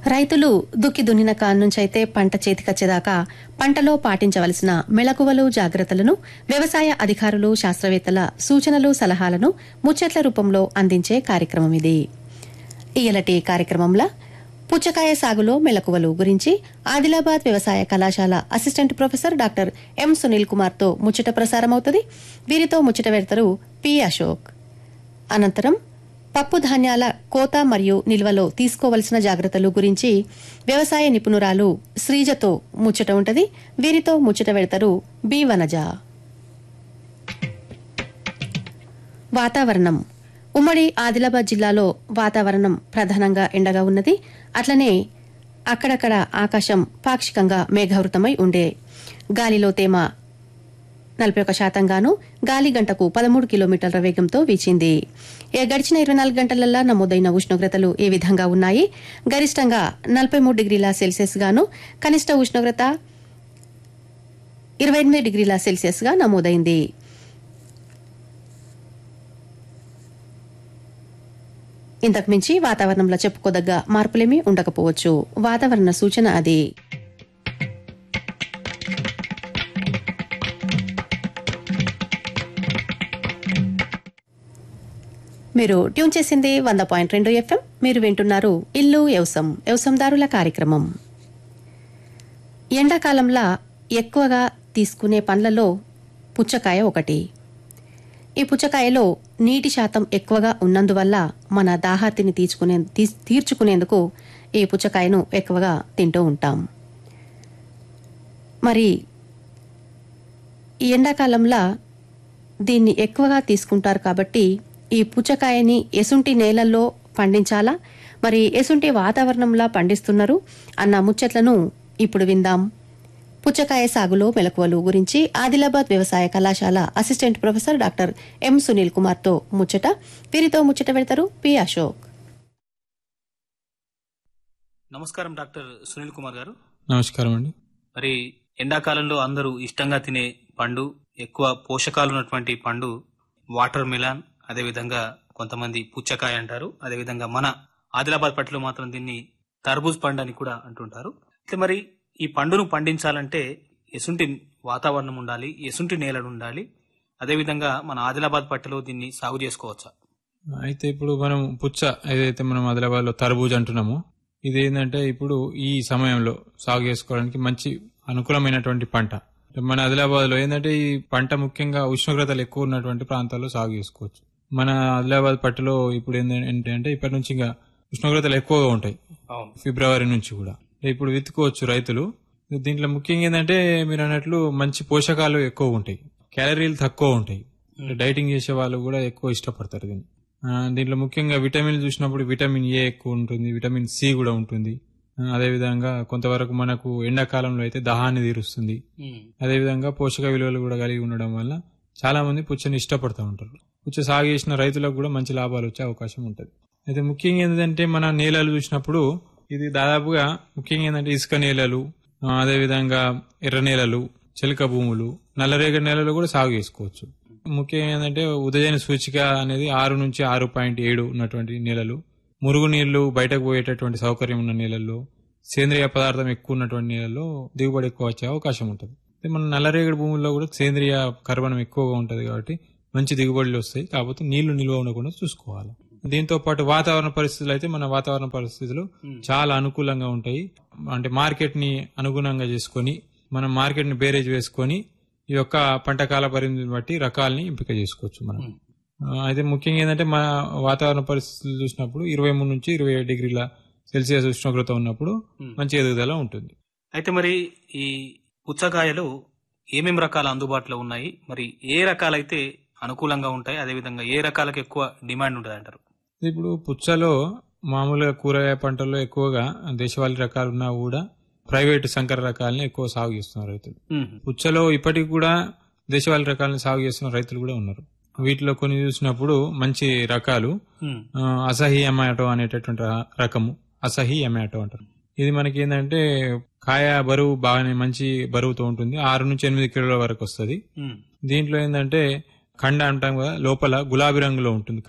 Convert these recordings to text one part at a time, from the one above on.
రైతులు దుక్కి దున్నిన కాన్నుంచైతే పంట చేతికొచ్చేదాకా పంటలో పాటించవలసిన మెళకువలు జాగ్రత్తలను వ్యవసాయ అధికారులు శాస్త్రవేత్తల సూచనలు సలహాలను ముచ్చట్ల రూపంలో అందించే కార్యక్రమం ఇది ఇయలటి కార్యక్రమంలో పుచ్చకాయ సాగులో మెలకువలు గురించి ఆదిలాబాద్ వ్యవసాయ కళాశాల assistant professor doctor M Sunil కుమార్తో ముచ్చట ప్రసారమవుతుంది వీరితో ముచ్చట పెడతారు పి అశోక్ అనంతరం పప్పు ధాన్యాల కోత మరియు నిల్వలో తీసుకోవలసిన జాగ్రత్తలు గురించి వ్యవసాయ నిపుణురాలు శ్రీజతో ముచ్చట ఉంటది వీరితో ముచ్చట పెడతారు బి వనజ వాతావరణం ఉమ్మడి ఆదిలాబాద్ జిల్లాలో వాతావరణం ప్రధానంగా ఎండగా ఉన్నది అట్లనే అక్కడక్కడ ఆకాశం పాక్షికంగా మేఘావృతమై ఉండే గాలిలో తేమ నలభై ఒక శాతంగాను గాలి గంటకు పదమూడు కిలోమీటర్ల వేగంతో వీచింది ఏ గడిచిన ఇరవై నాలుగు గంటలలో నమోదైన ఉష్ణోగ్రతలు ఏ విధంగా ఉన్నాయి గరిష్టంగా నలభై మూడు డిగ్రీల సెల్సియస్ గాను కనిష్ట ఉష్ణోగ్రత ఇరవై ఎనిమిది డిగ్రీల సెల్సియస్ గా నమోదైంది ఇంతకు మించి వాతావరణంలో చెప్పుకోదగ్గ మార్పులేమీ ఉండకపోవచ్చు వాతావరణ సూచన అది మీరు ట్యూన్ చేసింది వంద పాయింట్ రెండు ఎఫ్ఎం మీరు వింటున్నారు ఇల్లు వ్యవసం వ్యవసందారుల కార్యక్రమం ఎండాకాలంలో ఎక్కువగా తీసుకునే పండ్లలో పుచ్చకాయ ఒకటి ఈ పుచ్చకాయలో నీటి శాతం ఎక్కువగా ఉన్నందువల్ల మన దాహార్తిని తీర్చుకునే తీ- తీర్చుకునేందుకు ఈ పుచ్చకాయను ఎక్కువగా తింటూ ఉంటాం మరి ఈ ఎండాకాలంలో దీన్ని ఎక్కువగా తీసుకుంటారు కాబట్టి ఈ పుచ్చకాయని ఎసుంటి నేలల్లో పండించాలా మరి ఎసుంటి వాతావరణంలో పండిస్తున్నారు అన్న ముచ్చట్లను ఇప్పుడు విందాం పుచ్చకాయ సాగులో మెలకువలు గురించి ఆదిలాబాద్ వ్యవసాయ కళాశాల assistant professor doctor M Sunil కుమార్తో ముచ్చట వీరితో ముచ్చట పెడతారు పి అశోక్ నమస్కారం డాక్టర్ సునీల్ కుమార్ గారు నమస్కారం అండి మరి ఎండాకాలంలో అందరూ ఇష్టంగా తినే పండు ఎక్కువ పోషకాలు ఉన్నటువంటి పండు వాటర్ మిలాన్ అదేవిధంగా కొంతమంది పుచ్చకాయ అంటారు అదేవిధంగా మన ఆదిలాబాద్ పట్టులో మాత్రం దీన్ని తర్బూజ్ పండు అని కూడా అంటుంటారు అయితే మరి ఈ పండును పండించాలంటే ఎసుంటి వాతావరణం ఉండాలి ఎసుంటి నేలలు ఉండాలి అదేవిధంగా మన ఆదిలాబాద్ పట్టులో దీన్ని సాగు చేసుకోవచ్చా అయితే ఇప్పుడు మనం పుచ్చ ఏదైతే మనం ఆదిలాబాద్లో తర్బూజ్ అంటున్నామో ఇది ఏంటంటే ఇప్పుడు ఈ సమయంలో సాగు చేసుకోవడానికి మంచి అనుకూలమైనటువంటి పంట మన ఆదిలాబాద్లో ఏంటంటే ఈ పంట ముఖ్యంగా ఉష్ణోగ్రతలు ఎక్కువ ఉన్నటువంటి ప్రాంతాల్లో సాగు చేసుకోవచ్చు మన ఆదిలాబాద్ పట్టులో ఇప్పుడు ఏంటంటే ఇప్పటి నుంచి ఇంకా ఉష్ణోగ్రతలు ఎక్కువగా ఉంటాయి అవును ఫిబ్రవరి నుంచి కూడా ఇప్పుడు విత్తుకోవచ్చు రైతులు దీంట్లో ముఖ్యంగా ఏంటంటే మీరు అన్నట్లు మంచి పోషకాలు ఎక్కువ ఉంటాయి క్యాలరీలు తక్కువ ఉంటాయి అంటే డైటింగ్ చేసే వాళ్ళు కూడా ఎక్కువ ఇష్టపడతారు దీన్ని ఆ, దీంట్లో ముఖ్యంగా విటమిన్ చూసినప్పుడు విటమిన్ ఏ ఎక్కువ ఉంటుంది విటమిన్ సి కూడా ఉంటుంది ఆ, అదేవిధంగా కొంతవరకు మనకు ఎండాకాలంలో అయితే దహాన్ని తీరుస్తుంది ఉమ్. అదేవిధంగా పోషక విలువలు కూడా కలిగి ఉండడం వల్ల చాలా మంది పుచ్చని ఇష్టపడుతూ ఉంటారు పుచ్చ సాగు చేసిన రైతులకు కూడా మంచి లాభాలు వచ్చే అవకాశం ఉంటుంది అయితే ముఖ్యంగా ఏంటంటే మన నేలలు చూసినప్పుడు ఇది దాదాపుగా ముఖ్యంగా ఏంటంటే ఇసుక నేలలు ఆ, అదేవిధంగా ఎర్ర నేలలు చెలక భూములు నల్లరేగడి నేలలు కూడా సాగు చేసుకోవచ్చు ముఖ్యంగా ఏంటంటే ఉదయన సూచిక అనేది ఆరు నుంచి ఆరు పాయింట్ ఏడు ఉన్నటువంటి నేలలు మురుగు నీళ్లు బయటకు పోయేటటువంటి సౌకర్యం ఉన్న నేలల్లో సేంద్రియ పదార్థం ఎక్కువ ఉన్నటువంటి నేలల్లో దిగుబడి ఎక్కువ వచ్చే అవకాశం ఉంటుంది అయితే మన నల్లరేగడి భూముల్లో కూడా సేంద్రియ కర్బనం ఎక్కువగా ఉంటుంది కాబట్టి మంచి దిగుబడులు వస్తాయి కాకపోతే నీళ్లు నిల్వ ఉండకుండా చూసుకోవాలి దీంతో పాటు వాతావరణ పరిస్థితులు అయితే మన వాతావరణ పరిస్థితులు చాలా అనుకూలంగా ఉంటాయి అంటే మార్కెట్ ని అనుగుణంగా చేసుకొని మనం మార్కెట్ ని బేరేజ్ వేసుకొని ఈ యొక్క పంట కాల పరిమితిని బట్టి రకాలని ఎంపిక చేసుకోవచ్చు మనం ఆ, అయితే ముఖ్యంగా ఏంటంటే మన వాతావరణ పరిస్థితులు చూసినప్పుడు ఇరవై మూడు నుంచి ఇరవై ఏడు డిగ్రీల సెల్సియస్ ఉష్ణోగ్రత ఉన్నప్పుడు మంచి ఎదుగుదల ఉంటుంది అయితే మరి ఈ పుచ్చకాయలు ఏమేం రకాల అందుబాటులో ఉన్నాయి మరి ఏ రకాలైతే అనుకూలంగా ఉంటాయి అదేవిధంగా ఏ రకాలకు ఎక్కువ డిమాండ్ ఉంటుంది అంటారు ఇప్పుడు పుచ్చలో మామూలుగా కూరగాయ పంటల్లో ఎక్కువగా దేశవాళీ రకాలు ఉన్నా కూడా ప్రైవేట్ సంకర రకాలని ఎక్కువ సాగు చేస్తున్నారు రైతులు పుచ్చలో ఇప్పటికి కూడా దేశవాళీ రకాలను సాగు చేస్తున్న రైతులు కూడా ఉన్నారు వీటిలో కొన్ని చూసినప్పుడు మంచి రకాలు ఆ, అసహి ఎమాటో అనేటటువంటి ర- రకము అసహి ఎమాటో అంటారు ఇది మనకి ఏంటంటే కాయ బరువు బాగానే మంచి బరువుతో ఉంటుంది ఆరు నుంచి ఎనిమిది కిలోల వరకు వస్తుంది దీంట్లో ఏంటంటే కండ అంటాం కదా లోపల గులాబీ రంగులో ఉంటుంది కండ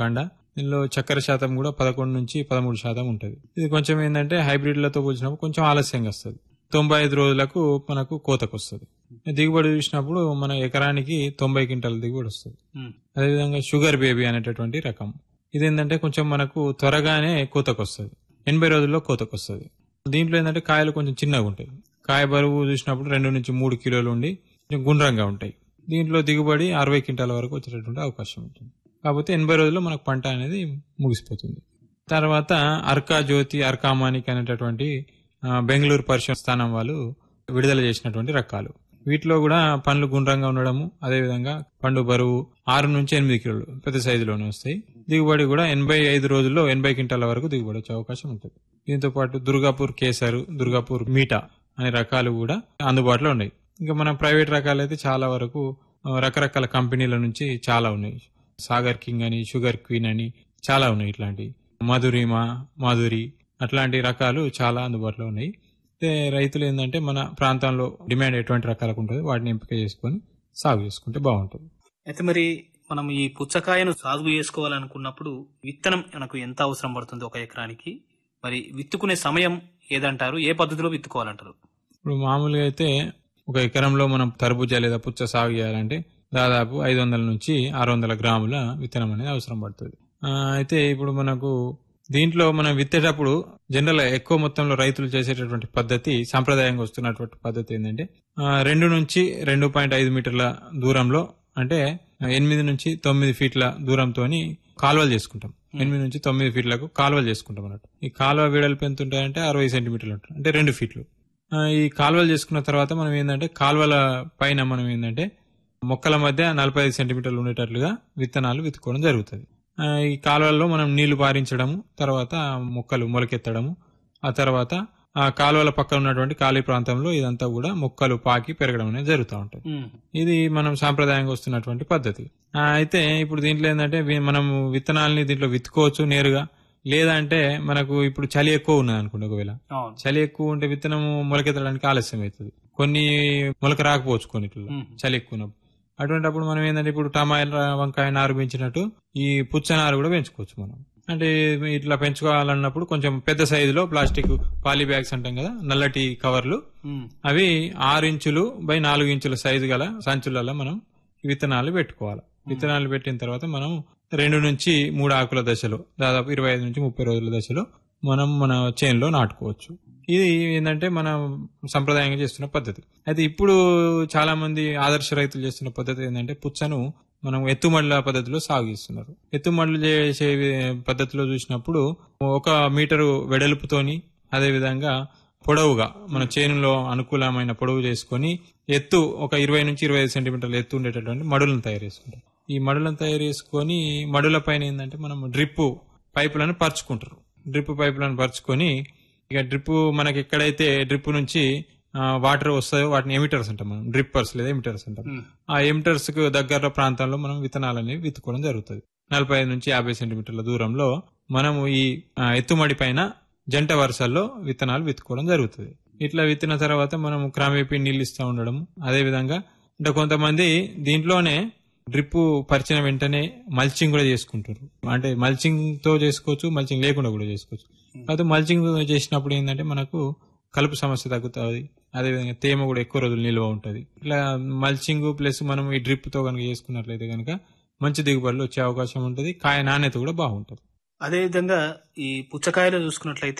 దీనిలో చక్కెర శాతం కూడా పదకొండు నుంచి పదమూడు శాతం ఉంటుంది ఇది కొంచెం ఏంటంటే హైబ్రిడ్లతో పోల్చినప్పుడు కొంచెం ఆలస్యంగా వస్తుంది తొంభై ఐదు రోజులకు మనకు కోతకు వస్తుంది దిగుబడి చూసినప్పుడు మన ఎకరానికి తొంభై క్వింటాల దిగుబడి వస్తుంది ఉమ్, అదేవిధంగా షుగర్ బేబీ అనేటటువంటి రకం ఇది ఏంటంటే కొంచెం మనకు త్వరగానే కోతకు వస్తుంది ఎనభై రోజుల్లో కోతకు వస్తుంది దీంట్లో ఏంటంటే కాయలు కొంచెం చిన్నగా ఉంటాయి కాయ బరువు చూసినప్పుడు రెండు నుంచి మూడు కిలోలు ఉండి కొంచెం గుండ్రంగా ఉంటాయి దీంట్లో దిగుబడి అరవై క్వింటాల వరకు వచ్చేటటువంటి అవకాశం ఉంటుంది కాకపోతే ఎనభై రోజుల్లో మనకు పంట అనేది ముగిసిపోతుంది తర్వాత అర్కా జ్యోతి అర్కామానిక్ అనేటటువంటి ఆ, బెంగళూరు పరిశ్రమ స్థానం వాళ్ళు విడుదల చేసినటువంటి రకాలు వీటిలో కూడా పండ్లు గుండ్రంగా ఉండడము అదేవిధంగా పండు బరువు ఆరు నుంచి ఎనిమిది కిలోలు పెద్ద సైజులోనే వస్తాయి దిగుబడి కూడా ఎనభై ఐదు రోజుల్లో ఎనభై క్వింటాల వరకు దిగుబడి వచ్చే అవకాశం ఉంటుంది దీంతో పాటు దుర్గాపూర్ కేసరు దుర్గాపూర్ మీటా అనే రకాలు కూడా అందుబాటులో ఉన్నాయి ఇంకా మన ప్రైవేట్ రకాలు అయితే చాలా వరకు ఆ, రకరకాల కంపెనీల నుంచి చాలా ఉన్నాయి సాగర్ కింగ్ అని షుగర్ క్వీన్ అని చాలా ఉన్నాయి ఇట్లాంటివి మధురిమ మాధురి అట్లాంటి రకాలు చాలా అందుబాటులో ఉన్నాయి అయితే రైతులు ఏంటంటే మన ప్రాంతంలో డిమాండ్ ఎటువంటి రకాలకు ఉంటుంది వాటిని ఎంపిక చేసుకొని సాగు చేసుకుంటే బాగుంటుంది అయితే మరి మనం ఈ పుచ్చకాయను సాగు చేసుకోవాలనుకున్నప్పుడు విత్తనం మనకు ఎంత అవసరం పడుతుంది ఒక ఎకరానికి మరి విత్తుకునే సమయం ఏదంటారు ఏ పద్ధతిలో విత్తుకోవాలంటారు ఇప్పుడు మామూలుగా అయితే ఒక ఎకరంలో మనం తర్బూజా లేదా పుచ్చ సాగు చేయాలంటే దాదాపు ఐదు వందల నుంచి ఆరు వందల గ్రాముల విత్తనం అనేది అవసరం పడుతుంది ఆ, అయితే ఇప్పుడు మనకు దీంట్లో మనం విత్తేటప్పుడు జనరల్ ఎక్కువ మొత్తంలో రైతులు చేసేటటువంటి పద్ధతి సాంప్రదాయంగా వస్తున్నటువంటి పద్ధతి ఏంటంటే ఆ, రెండు నుంచి రెండు పాయింట్ ఐదు మీటర్ల దూరంలో అంటే ఎనిమిది నుంచి తొమ్మిది ఫీట్ల దూరంతో కాలువలు చేసుకుంటాం ఎనిమిది నుంచి తొమ్మిది ఫీట్లకు కాలువలు చేసుకుంటాం అన్నట్టు ఈ కాలువ వెడల్పు ఎంత ఉంటాయంటే అరవై సెంటీమీటర్లు ఉంటుంది అంటే రెండు ఫీట్లు ఆ, ఈ కాలువలు చేసుకున్న తర్వాత మనం ఏంటంటే కాలువల పైన మనం ఏంటంటే మొక్కల మధ్య నలభై ఐదు సెంటీమీటర్లు ఉండేటట్లుగా విత్తనాలు విత్తుకోవడం జరుగుతుంది ఆ, ఈ కాలువల్లో మనం నీళ్లు పారించడము తర్వాత మొక్కలు మొలకెత్తడము ఆ తర్వాత ఆ కాలువల పక్కన ఉన్నటువంటి ఖాళీ ప్రాంతంలో ఇదంతా కూడా మొక్కలు పాకి పెరగడం అనేది జరుగుతూ ఉంటుంది ఉమ్, ఇది మనం సాంప్రదాయంగా వస్తున్నటువంటి పద్ధతి ఆ, అయితే ఇప్పుడు దీంట్లో ఏంటంటే వి- మనం విత్తనాలని దీంట్లో విత్తుకోవచ్చు నేరుగా లేదంటే మనకు ఇప్పుడు చలి ఎక్కువ ఉన్నది అనుకోండి ఒకవేళ అవును చలి ఎక్కువ ఉంటే విత్తనము మొలకెత్తడానికి ఆలస్యం అవుతుంది కొన్ని మొలక రాకపోవచ్చు కొన్నిట్లో మ్మ్. చలి ఎక్కువ ఉన్నప్పుడు అటువంటిప్పుడు మనం ఏంటంటే ఇప్పుడు టమాటా వంకాయ నారు పెంచినట్టు ఈ పుచ్చ నారు కూడా పెంచుకోవచ్చు మనం అంటే ఇట్లా పెంచుకోవాలన్నప్పుడు కొంచెం పెద్ద సైజులో ప్లాస్టిక్ పాలీ బ్యాగ్స్ అంటాం కదా నల్లటి కవర్లు ఉమ్, అవి ఆరు ఇంచులు బై నాలుగు ఇంచుల సైజు గల సంచులలో మనం విత్తనాలు పెట్టుకోవాలి విత్తనాలు పెట్టిన తర్వాత మనం రెండు నుంచి మూడు ఆకుల దశలో దాదాపు ఇరవై ఐదు నుంచి ముప్పై రోజుల దశలో మనం మన చేనులో నాటుకోవచ్చు ఇది ఏంటంటే మన సంప్రదాయంగా చేస్తున్న పద్ధతి అయితే ఇప్పుడు చాలా మంది ఆదర్శ రైతులు చేస్తున్న పద్ధతి ఏంటంటే పుచ్చను మనం ఎత్తుమడుల పద్ధతిలో సాగు చేస్తున్నారు ఎత్తుమడులు చేసే పద్ధతిలో చూసినప్పుడు ఒక మీటరు వెడల్పుతోని అదే విధంగా పొడవుగా మన చేనులో అనుకూలమైన పొడవు చేసుకొని ఎత్తు ఒక ఇరవై నుంచి ఇరవై ఐదు సెంటీమీటర్ల ఎత్తు ఉండేటటువంటి మడులను తయారు చేసుకుంటాం ఈ మడులను తయారు చేసుకొని మడుల పైన ఏంటంటే మనం డ్రిప్ పైపులను పరుచుకుంటారు డ్రిప్ పైపులను పరుచుకొని ఇక డ్రిప్ మనకి ఎక్కడైతే డ్రిప్ నుంచి ఆ, వాటర్ వస్తాయో వాటిని ఎమిటర్స్ అంటాం మనం డ్రిప్పర్స్ లేదా ఎమిటర్స్ అంటాం ఉమ్, ఆ ఎమిటర్స్ కు దగ్గర ప్రాంతంలో మనం విత్తనాలని విత్తుకోవడం జరుగుతుంది నలభై ఐదు నుంచి యాభై సెంటీమీటర్ల దూరంలో మనము ఈ ఆ, ఎత్తుమడి పైన జంట వరుసల్లో విత్తనాలు విత్తుకోవడం జరుగుతుంది ఇట్లా విత్తిన తర్వాత మనం క్రమేపీ నీళ్ళు ఇస్తూ ఉండడం అదే విధంగా అంటే కొంతమంది దీంట్లోనే డ్రిప్ పరిచిన వెంటనే మల్చింగ్ కూడా చేసుకుంటారు అంటే మల్చింగ్ తో చేసుకోవచ్చు మల్చింగ్ లేకుండా కూడా చేసుకోవచ్చు కాకపోతే మల్చింగ్ చేసినప్పుడు ఏంటంటే మనకు కలుపు సమస్య తగ్గుతుంది అదేవిధంగా తేమ కూడా ఎక్కువ రోజులు నిల్వ ఉంటుంది ఇట్లా మల్చింగ్ ప్లస్ మనం ఈ డ్రిప్ తో కనుక చేసుకున్నట్లయితే కనుక మంచి దిగుబడులు వచ్చే అవకాశం ఉంటుంది కాయ నాణ్యత కూడా బాగుంటుంది అదేవిధంగా ఈ పుచ్చకాయలు చూసుకున్నట్లయితే